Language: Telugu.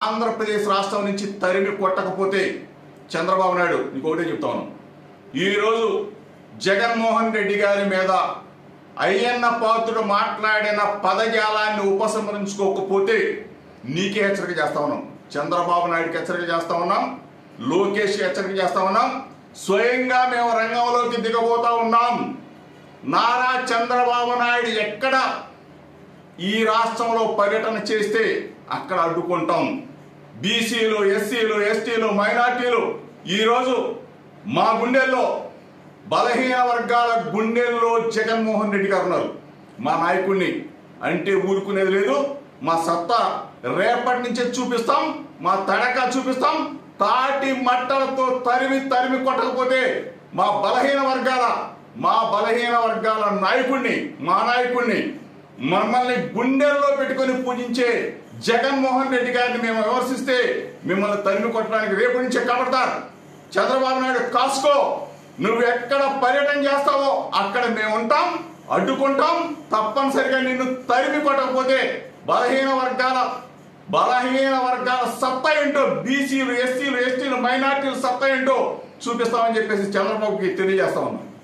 ఆంధ్రప్రదేశ్ రాష్ట్రం నుంచి తరిమి కొట్టకపోతే చంద్రబాబు నాయుడు నీకు ఒకటే చెప్తా ఉన్నాను ఈరోజు జగన్మోహన్ రెడ్డి గారి మీద అయ్యన్న పాత్రుడు మాట్లాడిన పదజాలాన్ని ఉపసంహరించుకోకపోతే నీకే హెచ్చరిక చేస్తా ఉన్నాం చంద్రబాబు నాయుడుకి హెచ్చరిక చేస్తా ఉన్నాం లోకేష్కి హెచ్చరిక చేస్తా ఉన్నాం స్వయంగా మేము రంగంలోకి దిగబోతా ఉన్నాం నారా చంద్రబాబు నాయుడు ఎక్కడ ఈ రాష్ట్రంలో పర్యటన చేస్తే అక్కడ అడ్డుకుంటాం బీసీలు ఎస్సీలు ఎస్టీలు మైనార్టీలు ఈరోజు మా గుండెల్లో బలహీన వర్గాల గుండెల్లో జగన్మోహన్ రెడ్డి గారు ఉన్నారు మా నాయకుడిని అంటే ఊరుకునేది లేదు మా సత్తా రేపటి నుంచే చూపిస్తాం మా తడక చూపిస్తాం తాటి మట్టలతో తరిమి తరిమి కొట్టకపోతే మా బలహీన వర్గాల మా బలహీన వర్గాల నాయకుడిని మా నాయకుడిని మమ్మల్ని గుండెల్లో పెట్టుకొని పూజించే జగన్మోహన్ రెడ్డి గారిని మేము విమర్శిస్తే మిమ్మల్ని తరిమి కొట్టడానికి రేపు నుంచే కబడతారు చంద్రబాబు నాయుడు కాసుకో నువ్వు ఎక్కడ పర్యటన చేస్తావో అక్కడ మేము ఉంటాం అడ్డుకుంటాం తప్పనిసరిగా నిన్ను తరిమి కొట్టకపోతే బలహీన వర్గాల బలహీన వర్గాల సత్తా ఏంటో బీసీలు ఎస్సీలు ఎస్టీలు మైనార్టీలు సత్తా ఏంటో చూపిస్తామని చెప్పేసి చంద్రబాబుకి తెలియజేస్తా ఉన్నాం